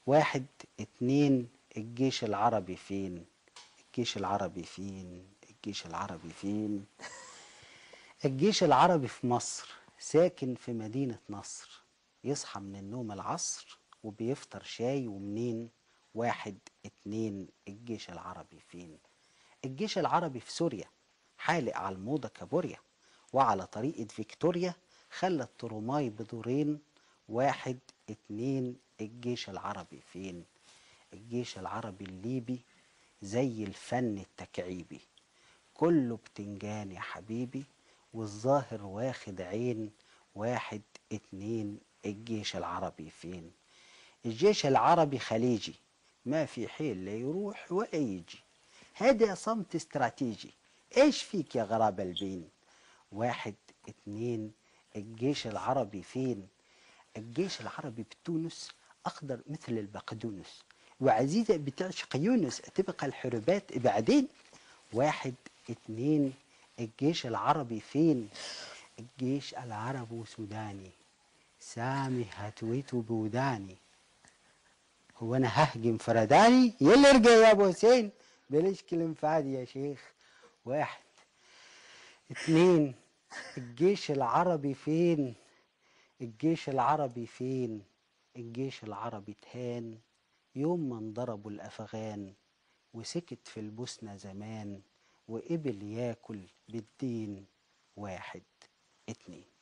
واحد اتنين الجيش العربي فين الجيش العربي فين الجيش العربي فين الجيش العربي في مصر ساكن في مدينة نصر يصحى من النوم العصر وبيفطر شاي ومنين واحد اتنين الجيش العربي فين الجيش العربي في سوريا حالق على الموضة كابوريا وعلى طريقة فيكتوريا خلى التروماي بدورين واحد اتنين الجيش العربي فين الجيش العربي الليبي زي الفن التكعيبي كله بتنجان يا حبيبي والظاهر واخد عين واحد اتنين الجيش العربي فين الجيش العربي خليجي ما في حيل لا يروح ولا يجي هذا صمت استراتيجي ايش فيك يا غراب البين واحد اتنين الجيش العربي فين الجيش العربي بتونس اخضر مثل البقدونس وعزيزة بتعشق يونس تبقى الحربات بعدين واحد اتنين الجيش العربي فين الجيش العربي سوداني سامي هتويته بوداني هو انا ههجم فرداني يلا ارجع يا ابو حسين بلاش كلام فادي يا شيخ واحد اتنين الجيش العربي فين الجيش العربي فين الجيش العربي تهان يوم ما انضربوا الافغان وسكت في البوسنة زمان وقبل ياكل بالدين واحد اتنين